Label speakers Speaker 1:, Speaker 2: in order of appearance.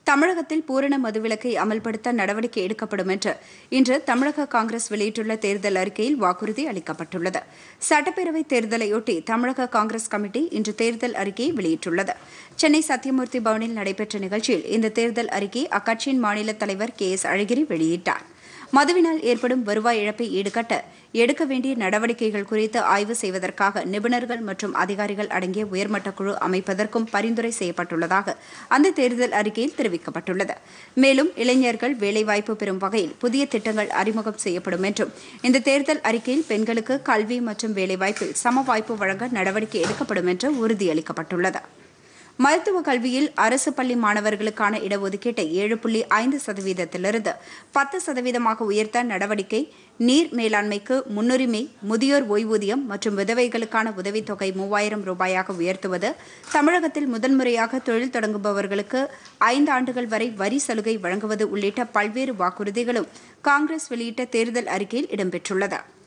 Speaker 1: தமிழகத்தில் பூரண மதுவிலக்கை அமல்படுத்த நடவடிக்கை எடுக்கப்படும் என்று இன்று தமிழக காங்கிரஸ் வெளியிட்டுள்ள தேர்தல் அறிக்கையில் வாக்குறுதி அளிக்கப்பட்டுள்ளது சட்டப்பேரவைத் தேர்தலையொட்டி தமிழக காங்கிரஸ் கமிட்டி இன்று தேர்தல் அறிக்கையை வெளியிட்டுள்ளது சென்னை சத்தியமூர்த்தி பவனில் நடைபெற்ற நிகழ்ச்சியில் இந்த தேர்தல் அறிக்கையை அக்கட்சியின் மாநில தலைவர் கே எஸ் அழகிரி வெளியிட்டார் மதுவினால் ஏற்படும் வருவாய் இழப்பை ஈடுகட்ட எடுக்க வேண்டிய நடவடிக்கைகள் குறித்து ஆய்வு செய்வதற்காக நிபுணர்கள் மற்றும் அதிகாரிகள் அடங்கிய உயர்மட்ட குழு அமைப்பதற்கும் பரிந்துரை செய்யப்பட்டுள்ளதாக அந்த தேர்தல் அறிக்கையில் தெரிவிக்கப்பட்டுள்ளது மேலும் இளைஞர்கள் வேலைவாய்ப்பு பெறும் வகையில் புதிய திட்டங்கள் அறிமுகம் செய்யப்படும் என்றும் இந்த தேர்தல் அறிக்கையில் பெண்களுக்கு கல்வி மற்றும் வேலைவாய்ப்பில் சம வாய்ப்பு வழங்க நடவடிக்கை எடுக்கப்படும் என்று உறுதியளிக்கப்பட்டுள்ளது மருத்துவ கல்வியில் அரசு பள்ளி மாணவர்களுக்கான இடஒதுக்கீட்டை ஏழு புள்ளி ஐந்து சதவீதத்திலிருந்து பத்து சதவீதமாக உயர்த்த நடவடிக்கை நீர் மேலாண்மைக்கு முன்னுரிமை முதியோர் ஓய்வூதியம் மற்றும் விதவைகளுக்கான உதவித்தொகை மூவாயிரம் ரூபாயாக உயர்த்துவது தமிழகத்தில் முதன்முறையாக தொழில் தொடங்குபவர்களுக்கு ஐந்து ஆண்டுகள் வரை வரி சலுகை வழங்குவது உள்ளிட்ட பல்வேறு வாக்குறுதிகளும் காங்கிரஸ் வெளியிட்ட தேர்தல் அறிக்கையில் இடம்பெற்றுள்ளது